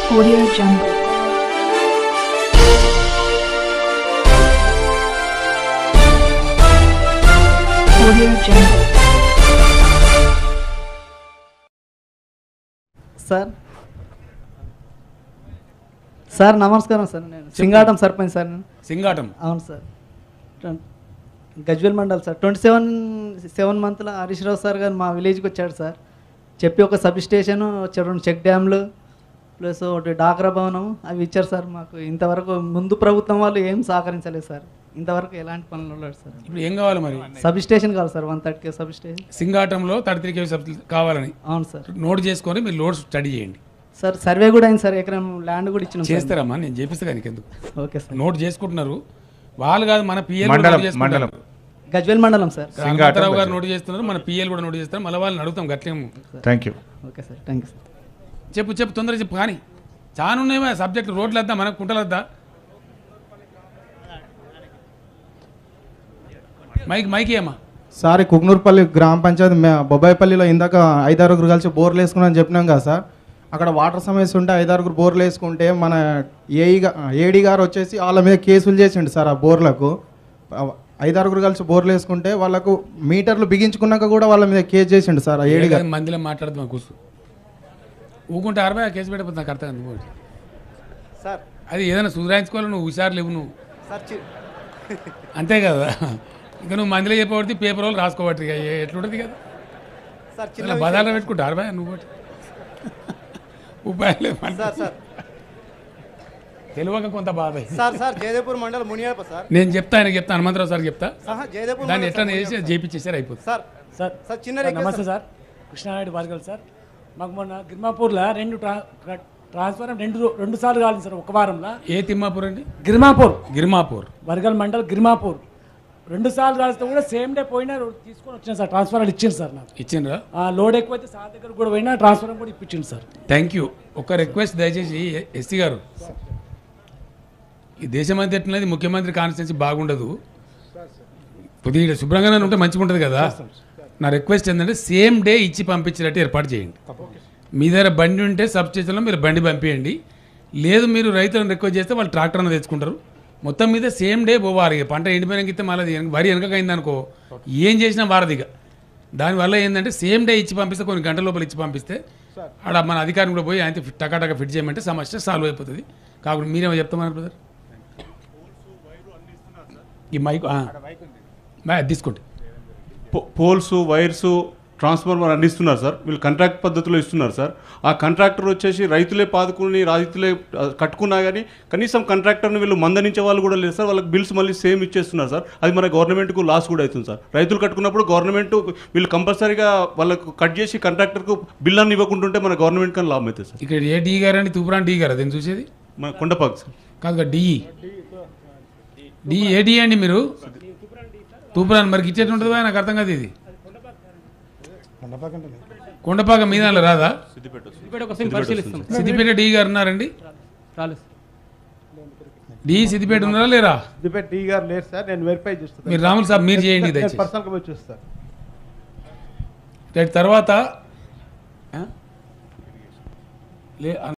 Audio Jungle. Audio Jungle. Sir sir నమస్కారం sir నేను Singatam sarpanch sir నేను సింగాటం అవును సార్ ట్వం- Gajwel mandal sir twenty seven seven మంత్లో హరీష్ రావు సార్ గారు మా విలేజ్కి వచ్చాడు సార్ చెప్పి ఒక సబ్ స్టేషన్ రెండు చెక్ డ్యామ్లు ప్లస్ ఒకటి డాక్రా భవనం అవి ఇచ్చారు సార్ మాకు ఇంతవరకు ముందు ప్రభుత్వం వాళ్ళు ఏం సహకరించలేదు సార్ ఇంతవరకు ఎలాంటి పనులు ఉండదు సార్ ఇప్పుడు ఏం కావాలి మరి సబ్ స్టేషన్ కావాలి sir one thirty substation సింగాటంలో థర్టీ త్రీ కేవీ సబ్ కావాలని అవును సార్ నోట్ చేసుకొని మీరు లోడ్ స్టడీ చేయండి సార్ సర్వే కూడా అయింది సార్ ఎకరం ల్యాండ్ కూడా ఇచ్చిన చేస్తారమ్మా నేను చేపిస్తా కానీ ఎందుకు ఓకే సార్ నోట్ చేసుకుంటున్నారు వాళ్ళు కాదు మన పిఎల్ మండలం మండలం గజ్వేల్ మండలం సార్ హనుమంతరావు గారు నోట్ చేస్తున్నారు మన పిఎల్ కూడా నోట్ చేస్తారు మళ్ళీ వాళ్ళని అడుగుతాం గట్లేము thank you okay sir thank you sir చెప్పు చెప్పు తొందరగా చెప్పు కానీ చాలా ఉన్నాయి సబ్జెక్ట్ రోడ్లు వద్దా మనకు కుంటలు వద్దా మైక్ మైక్ ఏమా సార్ ఈ కుక్నూరుపల్లి గ్రామ పంచాయతీ మే- బొబ్బాయిపల్లిలో ఇందాక ఐదారుగురు కలిసి బోర్లు వేసుకున్నాం చెప్పినాం కదా సార్ అక్కడ వాటర్ సమస్య ఉంటే ఐదారుగురు బోర్లు వేసుకుంటే మన ఏఈ గా- ఏడీ గారు వచ్చేసి వాళ్ళ మీద కేసులు చేసిండు సార్ ఆ బోర్లకు ఆ ఐదారుగురు కలిసి బోర్లు వేసుకుంటే వాళ్ళకు మీటర్లు బిగించుకున్నాక కూడా వాళ్ళ మీద కేసు చేసిండు సార్ ఆ ఏడీ గారు మందిలో మాట్లాడుతాం కూర్చో ఊకుంటే అరవై కేసు పెట్టకపోతే నాకు అర్థం కాదు సార్ అది ఏదైనా సుధరాయించుకోవాలి నువ్వు హుషారు లేవు నువ్వు సార్ అంతే కదా ఇంకా నువ్వు మందిలో చెప్పబడితే పేపర్ వాళ్ళు రాసుకోబట్టి ఇక ఏ- ఎట్లుంటుంది కదా సార్ ఇలా బదాలు పెట్టుకుంటారు బాయ్ నువ్వు ఒకటి ఉపాయం లేదు మనకి. తెలియక కొంత బాధ సార్ సార్ జయదేపూర్ మండలం మునియాప సార్ నేను చెప్తా ఆయన చెప్తా హనుమంతరావు సార్ చెప్తా జయదేపూర్ దాన్ని ఎట్లా చేసి చేపించేసారు అయిపోతుంది సార్ సార్ సార్ చిన్న సార్, నమస్తే సార్ కృష్ణారెడ్డి భార్గవ్ సార్ మాకు మొన్న గిర్మాపూర్లో రెండు ట్రా- ట్రా- ట్రాన్స్ఫర్ రెండు రో- రెండు సార్లు కావాలి సార్ ఒక వారంలో ఏ తిమ్మాపూర్ అండి గిర్మాపూర్ గిరిమాపూర్ వరగల్ మండల్ గిర్మాపూర్ రెండు సార్లు కాలిస్తే కూడా సేమ్ డే పోయినా రో- తీసుకొని వచ్చిన సార్ ట్రాన్స్ఫర్ ఇచ్చింది సార్ నాకు ఇచ్చిండ్రా ఆ లోడ్ ఎక్కువైతే సార్ దగ్గర కూడా పోయినా ట్రాన్స్ఫర్ కూడా ఇప్పించింది సార్ థ్యాంక్ యూ ఒక రిక్వెస్ట్ దయచేసి ఎస్సీ గారు ఈ దేశం అంతా ఎట్లున్నది ముఖ్యమంత్రి కాన్స్టిట్యూన్సీ బాగుండదు కొద్దిగా శుభ్రంగానే ఉంటే మంచిగా ఉంటుంది కదా నా రిక్వెస్ట్ ఏంటంటే సేమ్ డే ఇచ్చి పంపించేటట్టు ఏర్పాటు చేయండి మీ దగ్గర బండి ఉంటే సబ్ స్టేషన్లో మీరు బండి పంపించండి లేదు మీరు రైతులను రిక్వెస్ట్ చేస్తే వాళ్ళు ట్రాక్టర్ అన్న తెచ్చుకుంటారు మొత్తం మీద సేమ్ డే పోవాలి ఇక పంట ఎండిపోయినాక ఇస్తే మళ్ళీ వెనక- వరి వెనకైంది అనుకో ఏం చేసినా వారదిగా దానివల్ల ఏంటంటే సేమ్ డే ఇచ్చి పంపిస్తే కొన్ని గంటల లోపల ఇచ్చి పంపిస్తే ఆడ మన అధికారం కూడా పోయి ఆయన టకాటక ఫిట్ చేయమంటే సమస్య సాల్వ్ అయిపోతుంది కాబట్టి మీరేమో చెప్తామన్నారు బ్రదర్ ఈ మైక్ ఆ. మైక్ తీసుకోండి పో- పోల్స్ వైర్స్ ట్రాన్స్ఫార్మర్ అందిస్తున్నారు సార్ వీళ్ళు కాంట్రాక్ట్ పద్ధతిలో ఇస్తున్నారు సార్ ఆ కాంట్రాక్టర్ వచ్చేసి రైతులే పాదుకుని రైతులే ఆ, కట్టుకున్నా కానీ కనీసం కాంట్రాక్టర్ని వీళ్ళు మందనించే వాళ్ళు కూడా లేదు సార్ వాళ్ళకి బిల్స్ మళ్ళీ సేమ్ ఇచ్చేస్తున్నారు సార్ అది మన గవర్నమెంట్కు లాస్ కూడా అవుతుంది సార్ రైతులు కట్టుకున్నప్పుడు గవర్నమెంట్ వీళ్ళు కంపల్సరీగా వాళ్ళకు కట్ చేసి కాంట్రాక్టర్కు బిల్ అన్ని ఇవ్వకుంటుంటే మన గవర్నమెంట్ కానీ లాభం అవుతుంది సార్ ఇక్కడ ఏ డీ గారు అండి తూపురాన్ డీ గారు అదేం చూసేది మన కొండపాక్ సార్ కాదు డిఈ డి ఏ డి అండి మీరు తూపురాన్ మరి ఇచ్చేది ఉంటుంది బా, నాకు అర్థం కాదు ఇది కొండపాక మీద రాదా సిద్దిపేట డి గారు ఉన్నారండి డి సిద్దిపేట ఉన్నారా లేరా సిద్దిపేట టీ గారు లేరు సార్ నేను వెరిఫై చేస్తాను మీరు రాములు సాబ్ మీరు చేయండి దయచేసి పర్సనల్గా పోయి చూస్తాను రైట్ తర్వాత ఆ? లే